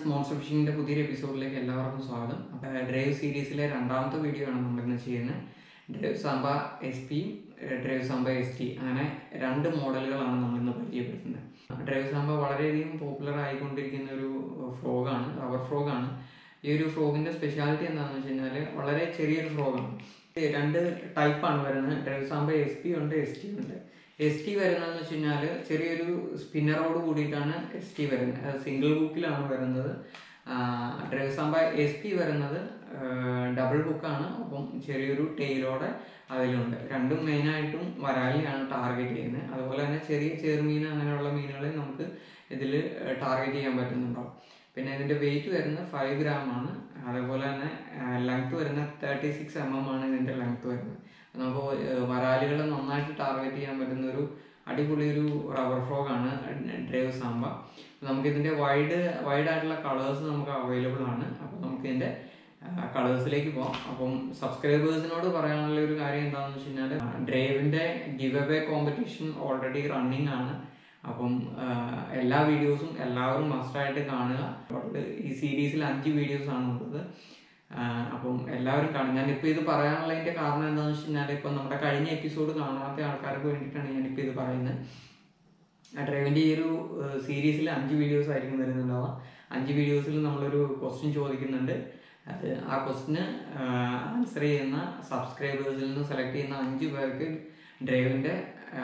monster ഫിഷിങ്ങിന്റെ പുതിയൊരു എപ്പിസോഡിലേക്ക് എല്ലാവർക്കും സ്വാഗതം അപ്പോൾ ഡ്രൈവ് സീരീസിലെ രണ്ടാമത്തെ വീഡിയോ ആണ് നമ്മളിന്ന് ചെയ്യുന്നത് drive samba S P drive samba S T അങ്ങനെ രണ്ട് മോഡലുകളാണ് നമ്മളിന്ന് പരിചയപ്പെടുത്തുന്നത് ഡ്രൈവ് സാമ്പ വളരെയധികം പോപ്പുലർ ആയിക്കൊണ്ടിരിക്കുന്ന ഒരു ഫ്രോഗാണ് റബ്ബർ ഫ്രോഗാണ് ഈ ഒരു ഫ്രോഗിന്റെ സ്പെഷ്യാലിറ്റി എന്താണെന്ന് വെച്ച് കഴിഞ്ഞാൽ വളരെ ചെറിയൊരു ഫ്രോഗാണ് രണ്ട് ടൈപ്പാണ് വരുന്നത് ഡ്രൈവ് സാമ്പ എസ് പി ഉണ്ട് എസ് ടി ഉണ്ട് എസ് ടി വരുന്നതെന്ന് വെച്ച് കഴിഞ്ഞാൽ ചെറിയൊരു സ്പിന്നറോട് കൂടിയിട്ടാണ് എസ് ടി വരുന്നത് സിംഗിൾ ബുക്കിലാണ് വരുന്നത് ഡ്രൈവ് സാമ്പ എസ് പി വരുന്നത് ഡബിൾ ബുക്കാണ് അപ്പം ചെറിയൊരു ടെയിലോടെ അതിലുണ്ട് രണ്ടും മെയിനായിട്ടും വരാലിനെയാണ് ടാർഗറ്റ് ചെയ്യുന്നത് അതുപോലെ തന്നെ ചെറിയ ചെറുമീൻ അങ്ങനെയുള്ള മീനുകളെ നമുക്ക് ഇതിൽ ടാർഗറ്റ് ചെയ്യാൻ പറ്റുന്നുണ്ടാവും പിന്നെ ഇതിൻ്റെ വെയിറ്റ് വരുന്നത് ഫൈവ് ഗ്രാം ആണ് അതേപോലെ തന്നെ ലെങ്ത് വരുന്ന തേർട്ടി സിക്സ് എം എം ആണ് ഇതിൻ്റെ ലെങ്ത് വരുന്നത് നമുക്ക് വരാലുകളെ നന്നായിട്ട് ടാർഗറ്റ് ചെയ്യാൻ പറ്റുന്ന ഒരു അടിപൊളി ഒരു റബ്ബർ ഫ്രോഗ് ആണ് ഡ്രൈവ് സാമ്പ നമുക്ക് ഇതിന്റെ വൈഡ് വൈഡ് ആയിട്ടുള്ള കളേഴ്സ് നമുക്ക് അവൈലബിൾ ആണ് അപ്പോൾ നമുക്ക് ഇതിന്റെ കളേഴ്സിലേക്ക് പോകാം അപ്പം സബ്സ്ക്രൈബേഴ്സിനോട് പറയാനുള്ള ഒരു കാര്യം എന്താണെന്ന് വെച്ച് കഴിഞ്ഞാൽ ഡ്രൈവിന്റെ give away competition already running ആണ് അപ്പം എല്ലാ വീഡിയോസും എല്ലാവരും മസ്റ്റായിട്ട് കാണുക ഈ സീരീസിൽ അഞ്ച് വീഡിയോസ് ആണ് ഉള്ളത് അപ്പം എല്ലാവരും കാണും ഞാനിപ്പോൾ ഇത് പറയാനുള്ളതിൻ്റെ കാരണം എന്താണെന്ന് വെച്ച് കഴിഞ്ഞാൽ ഇപ്പം നമ്മുടെ കഴിഞ്ഞ എപ്പിസോഡ് കാണാത്ത ആൾക്കാർക്ക് വേണ്ടിയിട്ടാണ് ഞാനിപ്പോൾ ഇത് പറയുന്നത് ഡ്രൈവിൻ്റെ ഈ ഒരു സീരീസിൽ അഞ്ച് വീഡിയോസ് ആയിരിക്കും വരുന്നുണ്ടാവുക അഞ്ച് വീഡിയോസിൽ നമ്മളൊരു ക്വസ്റ്റ്യൻ ചോദിക്കുന്നുണ്ട് അത് ആ ക്വസ്റ്റിന് ആൻസർ ചെയ്യുന്ന സബ്സ്ക്രൈബേഴ്സിൽ നിന്ന് സെലക്ട് ചെയ്യുന്ന അഞ്ച് പേർക്ക് ഡ്രൈവിൻ്റെ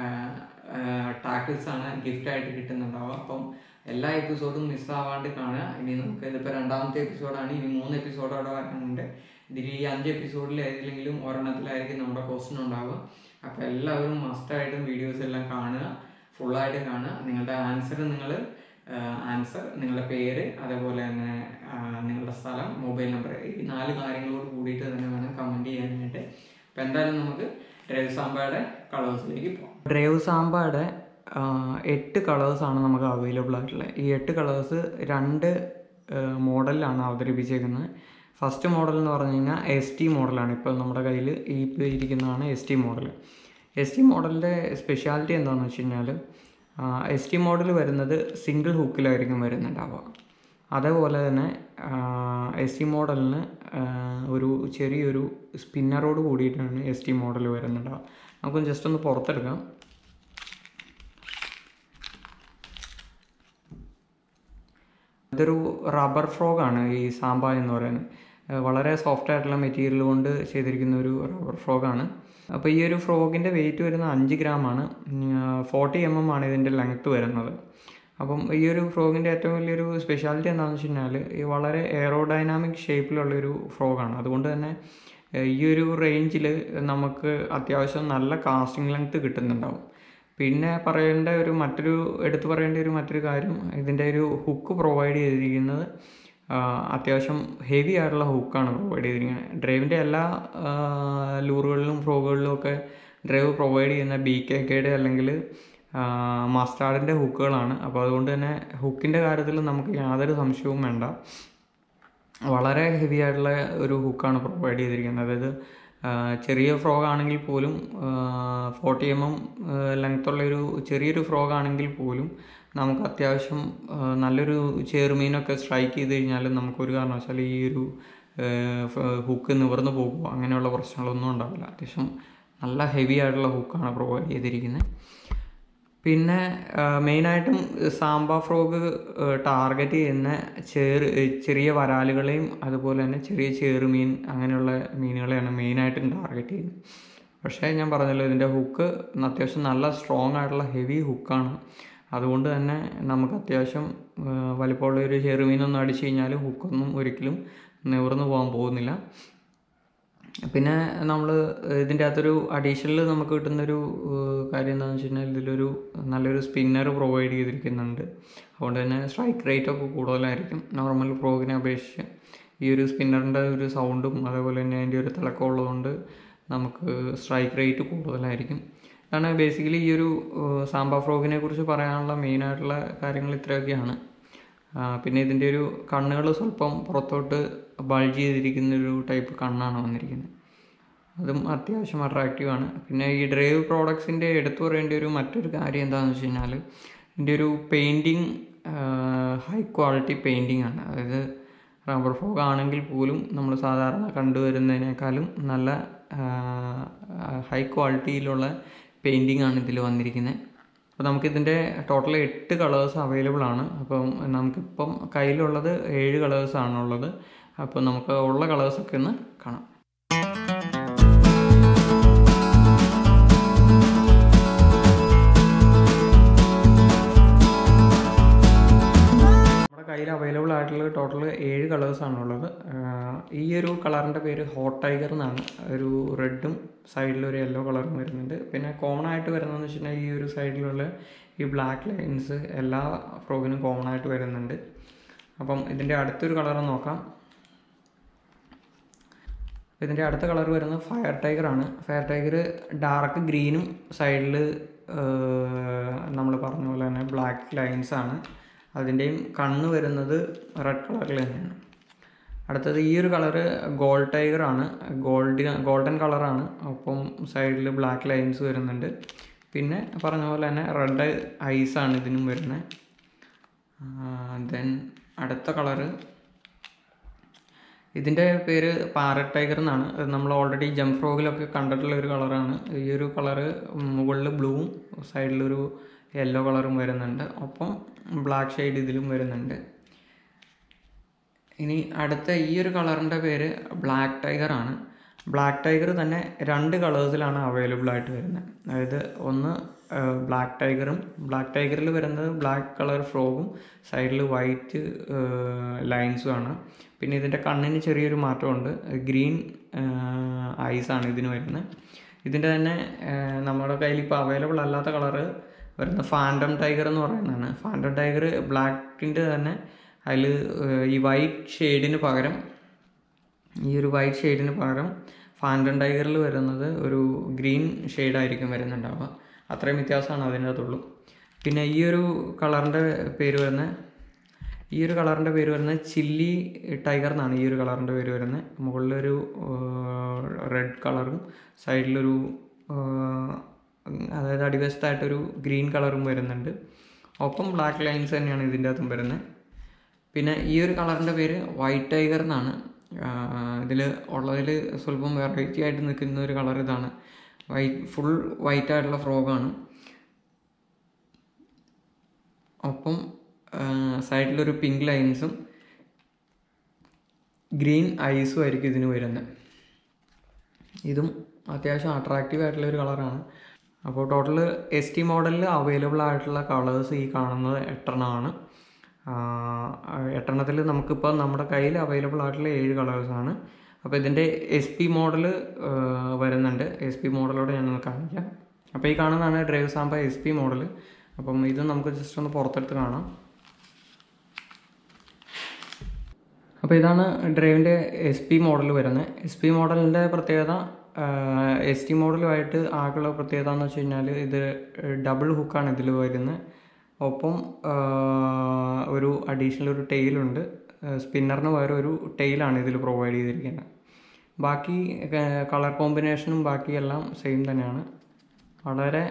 ടാക്കിൾസ് ആണ് ഗിഫ്റ്റ് ആയിട്ട് കിട്ടുന്നുണ്ടാവുക അപ്പം എല്ലാ എപ്പിസോഡും മിസ്സാവാണ്ട് കാണുക ഇനി നമുക്ക് ഇതിപ്പോൾ രണ്ടാമത്തെ എപ്പിസോഡാണ് ഇനി മൂന്ന് എപ്പിസോഡോടെ വരാനുണ്ട് ഇതിൽ ഈ അഞ്ച് എപ്പിസോഡിൽ ഏതെങ്കിലും ഒരെണ്ണത്തിലായിരിക്കും നമ്മുടെ ക്വസ്റ്റ്യൻ ഉണ്ടാവുക അപ്പോൾ എല്ലാവരും മസ്റ്റായിട്ടും വീഡിയോസ് എല്ലാം കാണുക ഫുള്ളായിട്ട് കാണുക നിങ്ങളുടെ ആൻസർ നിങ്ങൾ ആൻസർ നിങ്ങളുടെ പേര് അതേപോലെ തന്നെ നിങ്ങളുടെ സ്ഥലം മൊബൈൽ നമ്പർ ഈ നാല് കാര്യങ്ങളോട് കൂടിയിട്ട് തന്നെ വേണം കമൻറ്റ് ചെയ്യാനായിട്ട് അപ്പോൾ എന്തായാലും നമുക്ക് ഡ്രൈവ് സാമ്പയുടെ കളേഴ്സിലേക്ക് പോകാം ഡ്രൈവ് സാമ്പയുടെ എട്ട് കളേഴ്സാണ് നമുക്ക് അവൈലബിൾ ആയിട്ടുള്ളത് ഈ എട്ട് കളേഴ്സ് രണ്ട് മോഡലിലാണ് അവതരിപ്പിച്ചേക്കുന്നത് ഫസ്റ്റ് മോഡൽ എന്ന് പറഞ്ഞു കഴിഞ്ഞാൽ എസ് ടി മോഡലാണ് ഇപ്പോൾ നമ്മുടെ കയ്യിൽ ഈ ഇപ്പോൾ ഇരിക്കുന്നതാണ് S T model S T മോഡലിൻ്റെ സ്പെഷ്യാലിറ്റി എന്താണെന്ന് വെച്ച് കഴിഞ്ഞാൽ എസ് ടി മോഡൽ വരുന്നത് സിംഗിൾ ഹുക്കിലായിരിക്കും വരുന്നുണ്ടാവുക അതേപോലെ തന്നെ എസ് ടി മോഡലിന് ഒരു ചെറിയൊരു സ്പിന്നറോട് കൂടിയിട്ടാണ് എസ് ടി മോഡൽ വരുന്നുണ്ടാവുക നമുക്ക് ജസ്റ്റ് ഒന്ന് പുറത്തെടുക്കാം ഇതൊരു റബ്ബർ ഫ്രോഗാണ് ഈ സാമ്പ എന്ന് പറയുന്നത് വളരെ സോഫ്റ്റ് ആയിട്ടുള്ള മെറ്റീരിയൽ കൊണ്ട് ചെയ്തിരിക്കുന്ന ഒരു റബ്ബർ ഫ്രോഗാണ് അപ്പോൾ ഈ ഒരു ഫ്രോഗിൻ്റെ വെയിറ്റ് വരുന്ന അഞ്ച് ഗ്രാമാണ് ഫോർട്ടി എം എം ആണ് ഇതിൻ്റെ ലെങ്ത്ത് വരുന്നത് അപ്പം ഈ ഒരു ഫ്രോഗിൻ്റെ ഏറ്റവും വലിയൊരു സ്പെഷ്യാലിറ്റി എന്താണെന്ന് വെച്ച് കഴിഞ്ഞാൽ ഈ വളരെ എയറോഡൈനാമിക് ഷേപ്പിലുള്ളൊരു ഫ്രോഗാണ് അതുകൊണ്ട് തന്നെ ഈ ഒരു റേഞ്ചിൽ നമുക്ക് അത്യാവശ്യം നല്ല കാസ്റ്റിംഗ് ലെങ്ത്ത് കിട്ടുന്നുണ്ടാവും പിന്നെ പറയേണ്ട ഒരു മറ്റൊരു എടുത്തു പറയേണ്ട ഒരു മറ്റൊരു കാര്യം ഇതിൻ്റെ ഒരു ഹുക്ക് പ്രൊവൈഡ് ചെയ്തിരിക്കുന്നത് അത്യാവശ്യം ഹെവി ആയിട്ടുള്ള ഹുക്കാണ് പ്രൊവൈഡ് ചെയ്തിരിക്കുന്നത് ഡ്രൈവിൻ്റെ എല്ലാ ലൂറുകളിലും ഫ്രോഗുകളിലും ഒക്കെ ഡ്രൈവ് പ്രൊവൈഡ് ചെയ്യുന്ന ബി കെ കെയുടെ അല്ലെങ്കിൽ മസ്റ്റാർഡിൻ്റെ ഹുക്കുകളാണ് അപ്പോൾ അതുകൊണ്ട് തന്നെ ഹുക്കിൻ്റെ കാര്യത്തിൽ നമുക്ക് യാതൊരു സംശയവും വേണ്ട വളരെ ഹെവി ആയിട്ടുള്ള ഒരു ഹുക്കാണ് പ്രൊവൈഡ് ചെയ്തിരിക്കുന്നത് അതായത് ചെറിയ ഫ്രോഗ് ആണെങ്കിൽ പോലും ഫോർട്ടി എം എം ലെങ്ത്തുള്ള ഒരു ചെറിയൊരു ഫ്രോഗ് ആണെങ്കിൽ പോലും നമുക്ക് അത്യാവശ്യം നല്ലൊരു ചെറുമീനൊക്കെ സ്ട്രൈക്ക് ചെയ്ത് കഴിഞ്ഞാൽ നമുക്കൊരു കാരണവശാൽ ഈ ഒരു ഹുക്ക് നിവർന്നു പോകുമോ അങ്ങനെയുള്ള പ്രശ്നങ്ങളൊന്നും ഉണ്ടാവില്ല അത്യാവശ്യം നല്ല ഹെവി ആയിട്ടുള്ള ഹുക്കാണ് പ്രൊവൈഡ് ചെയ്തിരിക്കുന്നത് പിന്നെ മെയിനായിട്ടും സാമ്പ ഫ്രോഗ് ടാർഗറ്റ് ചെയ്യുന്ന ചെറു ചെറിയ വരാലുകളെയും അതുപോലെ തന്നെ ചെറിയ ചെറുമീൻ അങ്ങനെയുള്ള മീനുകളെയാണ് മെയിനായിട്ടും ടാർഗറ്റ് ചെയ്യുന്നത് പക്ഷേ ഞാൻ പറഞ്ഞല്ലോ ഇതിൻ്റെ ഹുക്ക് അത്യാവശ്യം നല്ല സ്ട്രോങ് ആയിട്ടുള്ള ഹെവി ഹുക്കാണ് അതുകൊണ്ട് തന്നെ നമുക്ക് അത്യാവശ്യം വലിപ്പമുള്ള ഒരു ചെറുമീനൊന്നും അടിച്ചു കഴിഞ്ഞാൽ ഹുക്കൊന്നും ഒരിക്കലും നിവർന്നു പോകാൻ പോകുന്നില്ല പിന്നെ നമ്മൾ ഇതിൻ്റെ അകത്തൊരു അഡീഷണൽ നമുക്ക് കിട്ടുന്നൊരു കാര്യം എന്താണെന്ന് വെച്ച് കഴിഞ്ഞാൽ ഇതിലൊരു നല്ലൊരു സ്പിന്നർ പ്രൊവൈഡ് ചെയ്തിരിക്കുന്നുണ്ട് അതുകൊണ്ട് തന്നെ സ്ട്രൈക്ക് റേറ്റ് ഒക്കെ കൂടുതലായിരിക്കും നോർമൽ ഫ്രോഗിനെ അപേക്ഷിച്ച് ഈ ഒരു സ്പിന്നറിൻ്റെ ഒരു സൗണ്ടും അതേപോലെ തന്നെ അതിൻ്റെ ഒരു തിളക്കം ഉള്ളതുകൊണ്ട് നമുക്ക് സ്ട്രൈക്ക് റേറ്റ് കൂടുതലായിരിക്കും ഇതാണ് ബേസിക്കലി ഈ ഒരു സാമ്പ ഫ്രോഗിനെ കുറിച്ച് പറയാനുള്ള മെയിനായിട്ടുള്ള കാര്യങ്ങൾ ഇത്രയൊക്കെയാണ് പിന്നെ ഇതിൻ്റെ ഒരു കണ്ണുകൾ സ്വല്പം പുറത്തോട്ട് ബൾജ് ചെയ്തിരിക്കുന്ന ഒരു ടൈപ്പ് കണ്ണാണ് വന്നിരിക്കുന്നത് അതും അത്യാവശ്യം അട്രാക്റ്റീവാണ് പിന്നെ ഈ ഡ്രൈവ് പ്രോഡക്ട്സിൻ്റെ എടുത്തു പറയേണ്ട ഒരു മറ്റൊരു കാര്യം എന്താണെന്ന് വെച്ച് കഴിഞ്ഞാൽ ഇതിൻ്റെ ഒരു പെയിൻറ്റിങ് ഹൈ ക്വാളിറ്റി പെയിൻറ്റിംഗ് ആണ് അതായത് റബ്ബർ ഫോഗ് ആണെങ്കിൽ പോലും നമ്മൾ സാധാരണ കണ്ടുവരുന്നതിനേക്കാളും നല്ല ഹൈ ക്വാളിറ്റിയിലുള്ള പെയിൻറ്റിംഗ് ആണ് ഇതിൽ വന്നിരിക്കുന്നത് അപ്പോൾ നമുക്കിതിൻ്റെ ടോട്ടൽ എട്ട് കളേഴ്സ് അവൈലബിൾ ആണ് അപ്പം നമുക്കിപ്പം കയ്യിലുള്ളത് ഏഴ് കളേഴ്സ് ആണുള്ളത് അപ്പോൾ നമുക്ക് ഉള്ള കളേഴ്സൊക്കെ ഒന്ന് കാണാം നമ്മുടെ കയ്യിൽ അവൈലബിൾ ആയിട്ടുള്ള ടോട്ടൽ ഏഴ് കളേഴ്സാണ് ഉള്ളത് ഈ ഒരു കളറിൻ്റെ പേര് ഹോട്ട് ടൈഗർ എന്നാണ് ഒരു റെഡും സൈഡിൽ ഒരു യെല്ലോ കളറും വരുന്നുണ്ട് പിന്നെ കോമൺ ആയിട്ട് വരുന്നതെന്ന് വെച്ചിട്ടുണ്ടെങ്കിൽ ഈ ഒരു സൈഡിലുള്ള ഈ ബ്ലാക്ക് ലൈൻസ് എല്ലാ ഫ്രോഗിനും കോമൺ ആയിട്ട് വരുന്നുണ്ട് അപ്പം ഇതിൻ്റെ അടുത്തൊരു കളർ നോക്കാം ഇതിൻ്റെ അടുത്ത കളർ വരുന്നത് ഫയർ ടൈഗർ ആണ് ഫയർ ടൈഗർ ഡാർക്ക് ഗ്രീനും സൈഡിൽ നമ്മൾ പറഞ്ഞ പോലെ തന്നെ ബ്ലാക്ക് ലൈൻസ് ആണ് അതിൻ്റെയും കണ്ണ് വരുന്നത് റെഡ് കളറിൽ തന്നെയാണ് അടുത്തത് ഈ ഒരു കളറ് ഗോൾഡ് ടൈഗർ ആണ് ഗോൾഡ് ഗോൾഡൻ കളറാണ് ഒപ്പം സൈഡിൽ ബ്ലാക്ക് ലൈൻസ് വരുന്നുണ്ട് പിന്നെ പറഞ്ഞ പോലെ തന്നെ റെഡ് ഐസ് ആണ് ഇതിനും വരുന്നത് ദെൻ അടുത്ത കളറ് ഇതിൻ്റെ പേര് പാരറ്റ് ടൈഗർ എന്നാണ് അത് നമ്മൾ ഓൾറെഡി ജംപ് ഫ്രോഗിലൊക്കെ കണ്ടിട്ടുള്ള ഒരു കളറാണ് ഈ ഒരു കളറ് മുകളിൽ ബ്ലൂവും സൈഡിലൊരു യെല്ലോ കളറും വരുന്നുണ്ട് ഒപ്പം ബ്ലാക്ക് ഷെയ്ഡ് ഇതിലും വരുന്നുണ്ട് ഇനി അടുത്ത ഈ ഒരു കളറിൻ്റെ പേര് ബ്ലാക്ക് ടൈഗർ ആണ് ബ്ലാക്ക് ടൈഗർ തന്നെ രണ്ട് കളേഴ്സിലാണ് അവൈലബിൾ ആയിട്ട് വരുന്നത് അതായത് ഒന്ന് ബ്ലാക്ക് ടൈഗറും ബ്ലാക്ക് ടൈഗറിൽ വരുന്നത് ബ്ലാക്ക് കളർ ഫ്രോഗും സൈഡിൽ വൈറ്റ് ലൈൻസും ആണ് പിന്നെ ഇതിൻ്റെ കണ്ണിന് ചെറിയൊരു മാറ്റമുണ്ട് ഗ്രീൻ ഐസ് ആണ് ഇതിന് വരുന്നത് ഇതിൻ്റെ തന്നെ നമ്മുടെ കയ്യിൽ ഇപ്പോൾ അവൈലബിൾ അല്ലാത്ത കളറ് വരുന്ന ഫാൻഡം ടൈഗർ എന്ന് പറയുന്നതാണ് ഫാൻഡം ടൈഗർ ബ്ലാക്കിൻ്റെ തന്നെ അതിൽ ഈ വൈറ്റ് ഷെയ്ഡിന് പകരം ഈ ഒരു വൈറ്റ് ഷെയ്ഡിന് പകരം ഫാൻഡം ടൈഗറിൽ വരുന്നത് ഒരു ഗ്രീൻ ഷെയ്ഡായിരിക്കും വരുന്നുണ്ടാവുക അത്രയും വ്യത്യാസമാണ് അതിൻ്റെ അകത്തുള്ളൂ പിന്നെ ഈ ഒരു കളറിൻ്റെ പേര് വരുന്ന ഈ ഒരു കളറിൻ്റെ പേര് വരുന്നത് ചില്ലി ടൈഗർ എന്നാണ് ഈ ഒരു കളറിൻ്റെ പേര് വരുന്നത് മുകളിലൊരു റെഡ് കളറും സൈഡിലൊരു അതായത് അടിവശത്തായിട്ടൊരു ഗ്രീൻ കളറും വരുന്നുണ്ട് ഒപ്പം ബ്ലാക്ക് ലൈൻസ് തന്നെയാണ് ഇതിൻ്റെ അകത്തും വരുന്നത് പിന്നെ ഈ ഒരു കളറിൻ്റെ പേര് വൈറ്റ് ടൈഗർ എന്നാണ് ഇതിൽ ഉള്ളതിൽ സ്വല്പം വെറൈറ്റി ആയിട്ട് നിൽക്കുന്ന ഒരു കളർ ഇതാണ് വൈറ്റ് ഫുൾ വൈറ്റ് ആയിട്ടുള്ള ഫ്രോഗാണ് ഒപ്പം സൈഡിലൊരു പിങ്ക് ലൈൻസും ഗ്രീൻ ഐസും ആയിരിക്കും ഇതിന് വരുന്നത് ഇതും അത്യാവശ്യം അട്രാക്റ്റീവ് ആയിട്ടുള്ള ഒരു കളറാണ് അപ്പോൾ ടോട്ടൽ എസ് ടി മോഡലിൽ അവൈലബിൾ ആയിട്ടുള്ള കളേഴ്സ് ഈ കാണുന്നത് എട്ടെണ്ണമാണ് എട്ടെണ്ണത്തിൽ നമുക്കിപ്പോൾ നമ്മുടെ കയ്യിൽ അവൈലബിൾ ആയിട്ടുള്ള ഏഴ് കളേഴ്സാണ് അപ്പോൾ ഇതിൻ്റെ എസ് പി മോഡൽ വരുന്നുണ്ട് എസ് പി മോഡലോട് ഞാൻ കാണിക്കാം അപ്പോൾ ഈ കാണുന്നതാണ് drive samba S P model അപ്പം ഇത് നമുക്ക് ജസ്റ്റ് ഒന്ന് പുറത്തെടുത്ത് കാണാം അപ്പോൾ ഇതാണ് ഡ്രൈവിൻ്റെ എസ് പി മോഡൽ വരുന്നത് എസ് പി മോഡലിൻ്റെ പ്രത്യേകത എസ് ടി മോഡലുമായിട്ട് ആകെയുള്ള പ്രത്യേകത എന്ന് വെച്ച് കഴിഞ്ഞാൽ ഇത് ഡബിൾ ഹുക്കാണ് ഇതിൽ വരുന്നത് ഒപ്പം ഒരു അഡീഷണൽ ഒരു ടെയിലുണ്ട് സ്പിന്നറിന് പകരം ഒരു ടെയിലാണ് ഇതിൽ പ്രൊവൈഡ് ചെയ്തിരിക്കുന്നത് ബാക്കി കളർ കോമ്പിനേഷനും ബാക്കിയെല്ലാം സെയിം തന്നെയാണ് വളരെ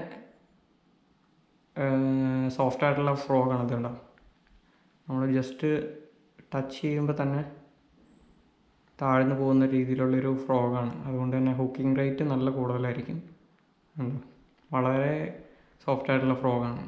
സോഫ്റ്റ് ആയിട്ടുള്ള ഫ്രോഗാണ് ഇത് ഉണ്ടാവും നമ്മൾ ജസ്റ്റ് ടച്ച് ചെയ്യുമ്പോൾ തന്നെ താഴ്ന്നു പോകുന്ന രീതിയിലുള്ളൊരു ഫ്രോഗാണ് അതുകൊണ്ട് തന്നെ ഹുക്കിംഗ് റേറ്റ് നല്ല കൂടുതലായിരിക്കും വളരെ സോഫ്റ്റ് ആയിട്ടുള്ള ഫ്രോഗാണ്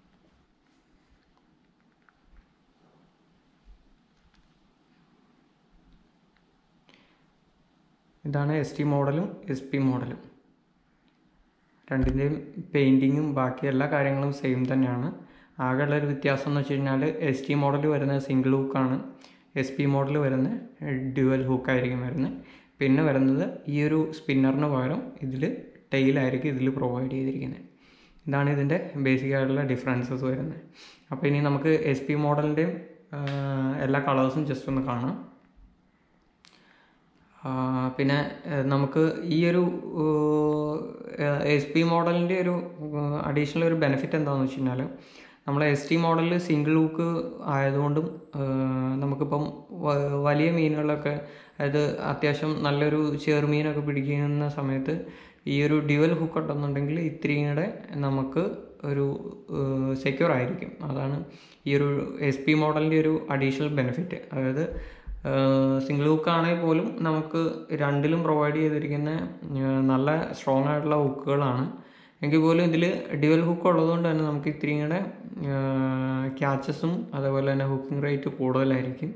ഇതാണ് എസ് ടി മോഡലും എസ് പി മോഡലും രണ്ടിൻ്റെയും പെയിൻറ്റിങ്ങും ബാക്കി എല്ലാ കാര്യങ്ങളും സെയിം തന്നെയാണ് ആകെയുള്ള ഒരു വ്യത്യാസം എന്ന് വെച്ച് കഴിഞ്ഞാൽ എസ് ടി മോഡൽ വരുന്നത് സിംഗിൾ ഹൂക്കാണ് എസ് പി മോഡൽ വരുന്നത് ഡ്യുവൽ ഹൂക്കായിരിക്കും വരുന്നത് പിന്നെ വരുന്നത് ഈ ഒരു സ്പിന്നറിന് പകരം ഇതിൽ ടെയിലായിരിക്കും ഇതിൽ പ്രൊവൈഡ് ചെയ്തിരിക്കുന്നത് ഇതാണ് ഇതിൻ്റെ ബേസിക് ആയിട്ടുള്ള ഡിഫറൻസസ് വരുന്നത് അപ്പോൾ ഇനി നമുക്ക് എസ് പി മോഡലിൻ്റെയും എല്ലാ കളേഴ്സും ജസ്റ്റ് ഒന്ന് കാണാം പിന്നെ നമുക്ക് ഈ ഒരു എസ് പി മോഡലിൻ്റെ ഒരു അഡീഷണൽ ഒരു ബെനിഫിറ്റ് എന്താണെന്ന് വെച്ച് കഴിഞ്ഞാൽ നമ്മൾ എസ് ടി മോഡലിൽ സിംഗിൾ ഹൂക്ക് ആയതുകൊണ്ടും നമുക്കിപ്പം വലിയ മീനുകളൊക്കെ അതായത് അത്യാവശ്യം നല്ലൊരു ചെറുമീനൊക്കെ പിടിക്കുന്ന സമയത്ത് ഈ ഒരു ഡ്യുവൽ ഹുക്ക് ഉണ്ടെന്നുണ്ടെങ്കിൽ ഇത്തിരിയും കൂടെ നമുക്ക് ഒരു സെക്യൂർ ആയിരിക്കും അതാണ് ഈ ഒരു എസ് പി മോഡലിൻ്റെ ഒരു അഡീഷണൽ ബെനിഫിറ്റ് അതായത് സിംഗിൾ ഹുക്ക് ആണെങ്കിൽ പോലും നമുക്ക് രണ്ടിലും പ്രൊവൈഡ് ചെയ്തിരിക്കുന്ന ആ, നല്ല സ്ട്രോങ് ആയിട്ടുള്ള ഹുക്കുകളാണ് എങ്കിൽ പോലും ഇതിൽ ഡ്യുവൽ ഹുക്ക് ഉള്ളതുകൊണ്ട് തന്നെ നമുക്ക് ഇത്തിരിയും കൂടെ ക്യാച്ചസും അതേപോലെ തന്നെ ഹുക്കിംഗ് റേറ്റ് കൂടുതലായിരിക്കും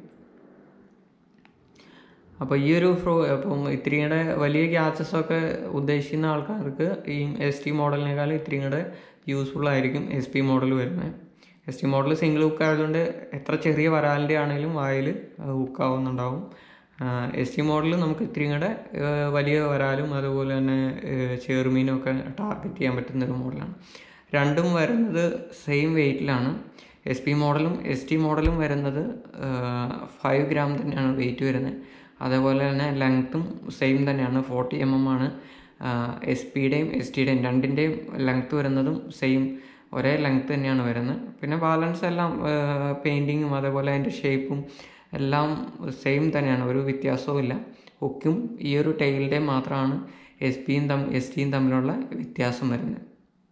അപ്പോൾ ഈ ഒരു ഫ്രോ അപ്പം ഇത്തിരിയും കൂടെ വലിയ ക്യാച്ചസ് ഒക്കെ ഉദ്ദേശിക്കുന്ന ആൾക്കാർക്ക് ഈ എസ് ടി മോഡലിനേക്കാളും ഇത്തിരിയും കൂടെ യൂസ്ഫുൾ ആയിരിക്കും എസ് പി മോഡൽ വരുന്നത് S T model single hook ആയതുകൊണ്ട് എത്ര ചെറിയ വരാലിൻ്റെ ആണെങ്കിലും വായിൽ ഹുക്ക് ആവുന്നുണ്ടാവും എസ് ടി മോഡൽ നമുക്ക് ഇത്തിരിയും കൂടെ ആ, വലിയ വരാലും അതുപോലെ തന്നെ ആ, ചെറുമീനും ഒക്കെ ടാർഗറ്റ് ചെയ്യാൻ പറ്റുന്ന ഒരു മോഡലാണ് രണ്ടും വരുന്നത് സെയിം വെയിറ്റിലാണ് എസ് പി മോഡലും എസ് ടി മോഡലും വരുന്നത് ഫൈവ് ഗ്രാം തന്നെയാണ് വെയിറ്റ് വരുന്നത് അതേപോലെ തന്നെ ലെങ്ത്തും സെയിം തന്നെയാണ് ഫോർട്ടി എം എം ആണ് എസ് പിയുടെയും എസ് ടിയുടെയും രണ്ടിൻ്റെയും ലെങ്ത്ത് വരുന്നതും സെയിം ഒരേ ലെങ്ത്ത് തന്നെയാണ് വരുന്നത് പിന്നെ ബാലൻസ് എല്ലാം പെയിൻറ്റിങ്ങും അതേപോലെ അതിൻ്റെ ഷേപ്പും എല്ലാം സെയിം തന്നെയാണ് ഒരു വ്യത്യാസവും ഇല്ല ഹുക്കും ഈ ഒരു ടൈലിൻ്റെയും മാത്രമാണ് എസ് പിയും തം എസ് ടിയും തമ്മിലുള്ള വ്യത്യാസം വരുന്നത്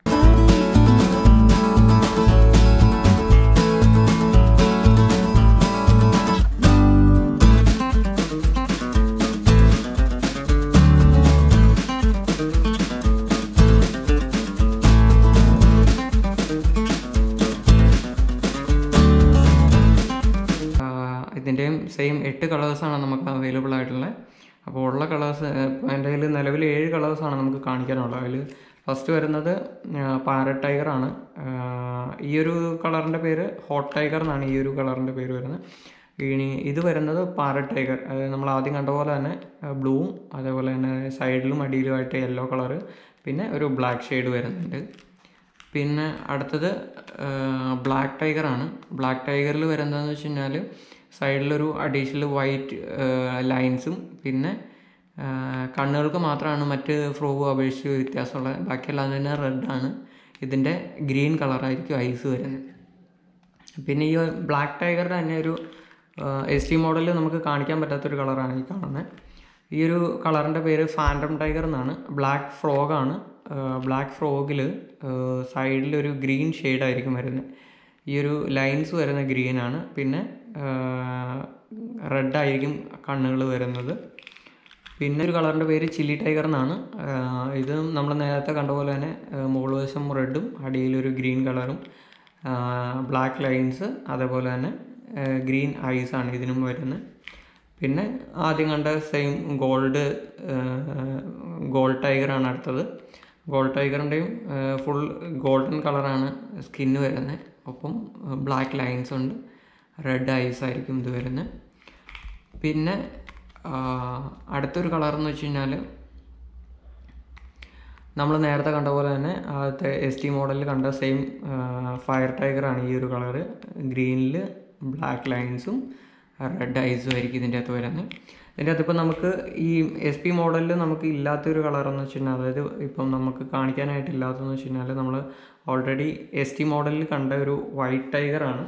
ഇതിൻ്റെയും സെയിം എട്ട് കളേഴ്സാണ് നമുക്ക് അവൈലബിൾ ആയിട്ടുള്ളത് അപ്പോൾ ഉള്ള കളേഴ്സ് ഇപ്പോൾ എൻ്റെ കയ്യിൽ നിലവിൽ ഏഴ് കളേഴ്സാണ് നമുക്ക് കാണിക്കാനുള്ളത് അതിൽ ഫസ്റ്റ് വരുന്നത് പാരറ്റ് ടൈഗർ ആണ് ആ, ഈ ഒരു കളറിൻ്റെ പേര് ഹോട്ട് ടൈഗർ എന്നാണ് ഈ ഒരു കളറിൻ്റെ പേര് വരുന്നത് ഇനി ഇത് വരുന്നത് പാരറ്റ് ടൈഗർ അതായത് നമ്മൾ ആദ്യം കണ്ട പോലെ തന്നെ ബ്ലൂവും അതേപോലെ തന്നെ സൈഡിലും അടിയിലുമായിട്ട് യെല്ലോ കളറ് പിന്നെ ഒരു ബ്ലാക്ക് ഷെയ്ഡ് വരുന്നുണ്ട് പിന്നെ അടുത്തത് ബ്ലാക്ക് ടൈഗർ ആണ് ബ്ലാക്ക് ടൈഗറിൽ വരുന്നതെന്ന് വെച്ച് കഴിഞ്ഞാൽ സൈഡിലൊരു അഡീഷണൽ വൈറ്റ് ലൈൻസും പിന്നെ ആ, കണ്ണുകൾക്ക് മാത്രമാണ് മറ്റ് ഫ്രോഗ് അപേക്ഷിച്ച് വ്യത്യാസമുള്ളത് ബാക്കിയെല്ലാം തന്നെ റെഡാണ് ഇതിൻ്റെ ഗ്രീൻ കളറായിരിക്കും ഐസ് വരുന്നത് പിന്നെ ഈ ബ്ലാക്ക് ടൈഗറുടെ തന്നെ ഒരു എസ് ടി മോഡലിൽ നമുക്ക് കാണിക്കാൻ പറ്റാത്തൊരു കളറാണ് ഈ കാണുന്നത് ഈ ഒരു കളറിൻ്റെ പേര് ഫാൻറ്റം ടൈഗർ എന്നാണ് ബ്ലാക്ക് ഫ്രോഗാണ് ബ്ലാക്ക് ഫ്രോഗിൽ സൈഡിലൊരു ഗ്രീൻ ഷെയ്ഡായിരിക്കും വരുന്നത് ഈ ഒരു ലൈൻസ് വരുന്ന ഗ്രീനാണ് പിന്നെ റെഡ് ആയിരിക്കും കണ്ണുകൾ വരുന്നത് പിന്നെ ഒരു കളറിൻ്റെ പേര് ചില്ലി ടൈഗർ എന്നാണ് ആഹ് ഇത് നമ്മൾ നേരത്തെ കണ്ട പോലെ തന്നെ ആഹ് മുകൾ വശം റെഡും അടിയിലൊരു ഗ്രീൻ കളറും ബ്ലാക്ക് ലൈൻസ് അതേപോലെ തന്നെ ഗ്രീൻ ഐസ് ആണ് ഇതിനും വരുന്നത് പിന്നെ ആദ്യം കണ്ട സെയിം ഗോൾഡ് ഗോൾഡ് ടൈഗറാണ് അടുത്തത് ഗോൾഡ് ടൈഗറിൻ്റെയും ഫുൾ ഗോൾഡൻ കളറാണ് സ്കിന്ന് വരുന്നത് ഒപ്പം ബ്ലാക്ക് ലൈൻസ് ഉണ്ട് റെഡ് ഐസ് ആയിരിക്കും ഇത് വരുന്നത് പിന്നെ ആ, അടുത്തൊരു കളർ എന്ന് വെച്ച് കഴിഞ്ഞാൽ നമ്മൾ നേരത്തെ കണ്ട പോലെ തന്നെ ആദ്യത്തെ എസ് ടി മോഡലിൽ കണ്ട സെയിം ഫയർ ടൈഗറാണ് ഈ ഒരു കളറ് ഗ്രീനിൽ ബ്ലാക്ക് ലൈൻസും റെഡ് ഐസും ആയിരിക്കും ഇതിൻ്റെ അകത്ത് വരുന്നത് ഇതിൻ്റെ അകത്ത് ഇപ്പം നമുക്ക് ഈ എസ് പി മോഡലിൽ നമുക്ക് ഇല്ലാത്തൊരു കളറെന്ന് വെച്ച് കഴിഞ്ഞാൽ അതായത് ഇപ്പം നമുക്ക് കാണിക്കാനായിട്ട് ഇല്ലാത്തതെന്ന് വെച്ച് കഴിഞ്ഞാൽ നമ്മൾ ഓൾറെഡി എസ് ടി മോഡലിൽ കണ്ട ഒരു വൈറ്റ് ടൈഗറാണ്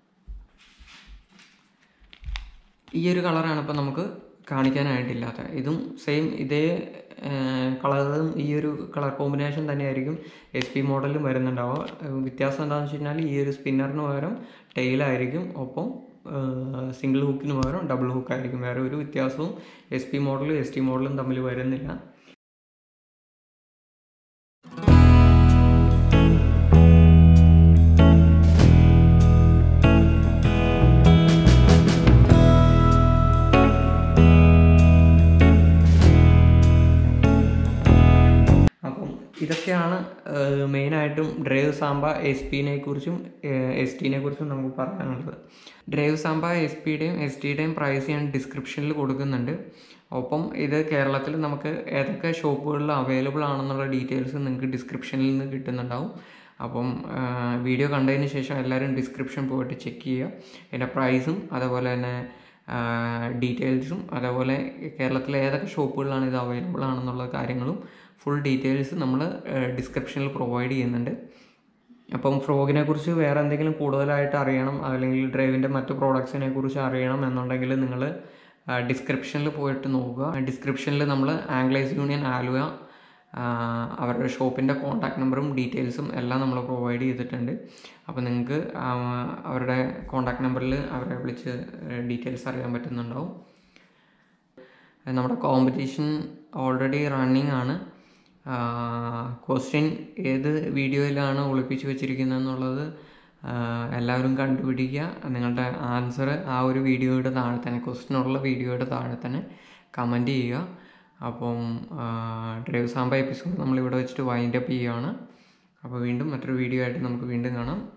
ഈ ഒരു കളറാണ് ഇപ്പം നമുക്ക് കാണിക്കാനായിട്ടില്ലാത്ത ഇതും സെയിം ഇതേ കളറും ഈ ഒരു കളർ കോമ്പിനേഷൻ തന്നെയായിരിക്കും എസ് പി മോഡലിലും വരുന്നുണ്ടാവുക ഏഹ് വ്യത്യാസം എന്താണെന്ന് വെച്ച് കഴിഞ്ഞാൽ ഈ ഒരു സ്പിന്നറിന് പകരം ടെയിലായിരിക്കും ഒപ്പം സിംഗിൾ ഹുക്കിന് പകരം ഡബിൾ ഹുക്കായിരിക്കും വേറെ ഒരു വ്യത്യാസവും എസ് പി മോഡലും എസ് ടി മോഡലും തമ്മിൽ വരുന്നില്ല അപ്പം ഇതൊക്കെയാണ് മെയിനായിട്ടും ഡ്രൈവ് സാമ്പ എസ് പിനെ കുറിച്ചും എസ് ടിനെ കുറിച്ചും നമുക്ക് പറയാനുള്ളത് ഡ്രൈവ് സാമ്പ എസ് പിയുടെയും എസ് ടിയുടെയും പ്രൈസ് ഞാൻ ഡിസ്ക്രിപ്ഷനിൽ കൊടുക്കുന്നുണ്ട് ഒപ്പം ഇത് കേരളത്തിൽ നമുക്ക് ഏതൊക്കെ ഷോപ്പുകളിൽ അവൈലബിൾ ആണെന്നുള്ള ഡീറ്റെയിൽസ് നിങ്ങൾക്ക് ഡിസ്ക്രിപ്ഷനിൽ നിന്ന് കിട്ടുന്നുണ്ടാവും അപ്പം വീഡിയോ കണ്ടതിന് ശേഷം എല്ലാവരും ഡിസ്ക്രിപ്ഷൻ പോയിട്ട് ചെക്ക് ചെയ്യുക അതിൻ്റെ പ്രൈസും അതുപോലെ തന്നെ ഡീറ്റെയിൽസും അതേപോലെ കേരളത്തിലെ ഏതൊക്കെ ഷോപ്പുകളിലാണ് ഇത് അവൈലബിൾ ആണെന്നുള്ള കാര്യങ്ങളും ഫുൾ ഡീറ്റെയിൽസ് നമ്മൾ ഡിസ്ക്രിപ്ഷനിൽ പ്രൊവൈഡ് ചെയ്യുന്നുണ്ട് അപ്പം ഫ്രോഗിനെ കുറിച്ച് വേറെ എന്തെങ്കിലും കൂടുതലായിട്ട് അറിയണം അല്ലെങ്കിൽ ഡ്രൈവിൻ്റെ മറ്റ് പ്രോഡക്ട്സിനെ കുറിച്ച് അറിയണം എന്നുണ്ടെങ്കിൽ നിങ്ങൾ ഡിസ്ക്രിപ്ഷനിൽ പോയിട്ട് നോക്കുക ഡിസ്ക്രിപ്ഷനിൽ നമ്മൾ ആംഗ്ലൈസ് യൂണിയൻ ആലുവ അവരുടെ ഷോപ്പിൻ്റെ കോൺടാക്ട് നമ്പറും ഡീറ്റെയിൽസും എല്ലാം നമ്മൾ പ്രൊവൈഡ് ചെയ്തിട്ടുണ്ട് അപ്പോൾ നിങ്ങൾക്ക് അവരുടെ കോൺടാക്ട് നമ്പറിൽ അവരെ വിളിച്ച് ഡീറ്റെയിൽസ് അറിയാൻ പറ്റുന്നുണ്ടാവും നമ്മുടെ കോമ്പറ്റീഷൻ ഓൾറെഡി റണ്ണിങ് ആണ് ക്വസ്റ്റ്യൻ ഏത് വീഡിയോയിലാണ് ഒളിപ്പിച്ച് വെച്ചിരിക്കുന്നത് എന്നുള്ളത് എല്ലാവരും കണ്ടുപിടിക്കുക നിങ്ങളുടെ ആൻസർ ആ ഒരു വീഡിയോയുടെ താഴെ തന്നെ ക്വസ്റ്റ്യനുള്ള വീഡിയോയുടെ താഴെ തന്നെ കമൻറ്റ് ചെയ്യുക അപ്പം ഡ്രൈവ് സാമ്പ എപ്പിസോഡ് നമ്മളിവിടെ വെച്ചിട്ട് വൈൻഡ് അപ്പ് ചെയ്യുകയാണ് അപ്പോൾ വീണ്ടും മറ്റൊരു വീഡിയോ ആയിട്ട് നമുക്ക് വീണ്ടും കാണാം